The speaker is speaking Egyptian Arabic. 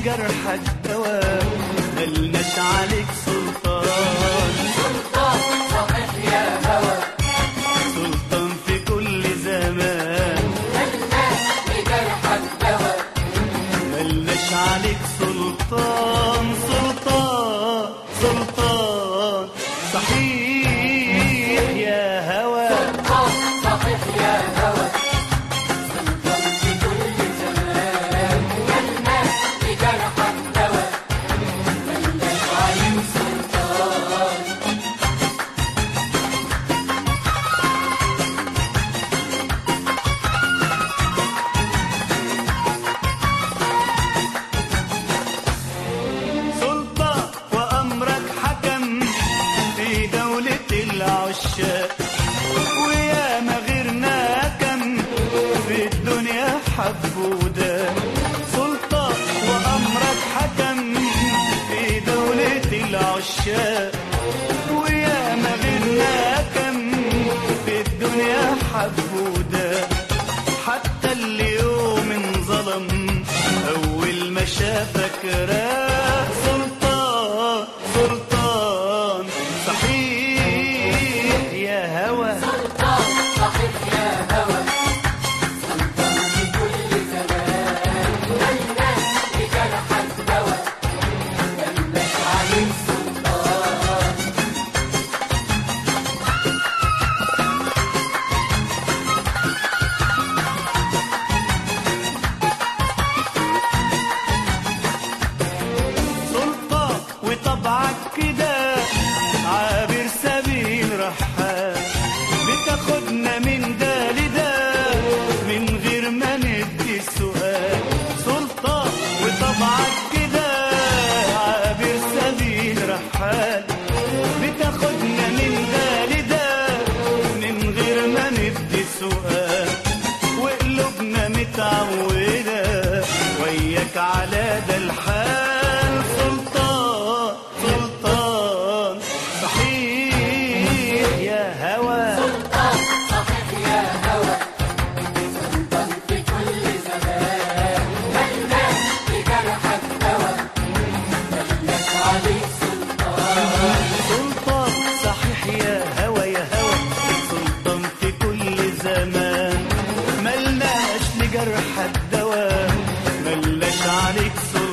لجرحك دواء ملناش عليك سلطان سلطان صحيح يا هوى سلطان في كل زمان ملناش لجرحك دواء ملناش عليك سلطان سلطان سلطان صحيح يا هوى سلطان صحيح يا هوى سلطان في كل زمان ملناش لجرحك دواء ملناش عليك سلطان سلطة وأمرك حكم في دولة العشاق ويا ما غيرنا كم في الدنيا حب وده سلطة وأمرك حكم في دولة العشاق ويا ما غيرنا كم في الدنيا حب وده حتى اليوم انظلم أول ما شافك راق سلطان سلطان صحيح يا هوى سلطان صحيح يا هوى سلطان في كل زمان ملناش لجرحك دواء ملناش عليك سلطان سلطة وطبعك كده عابر سبيل رحال بتاخدنا من ده لده من غير ما ندي سؤال سلطة وطبعك كده عابر سبيل رحال بتاخدنا من ده لده من غير ما ندي سؤال وقلوبنا متعودة وياك على ده الحال سلطان سلطان صحيح يا هوى سلطان صحيح يا هوى سلطان في كل زمان ملناش لجرحك دواء ملناش عليك سلطان سلطان صحيح يا هوى يا هوى سلطان في كل زمان ملناش لجرح الدواء ملناش عليك سلطان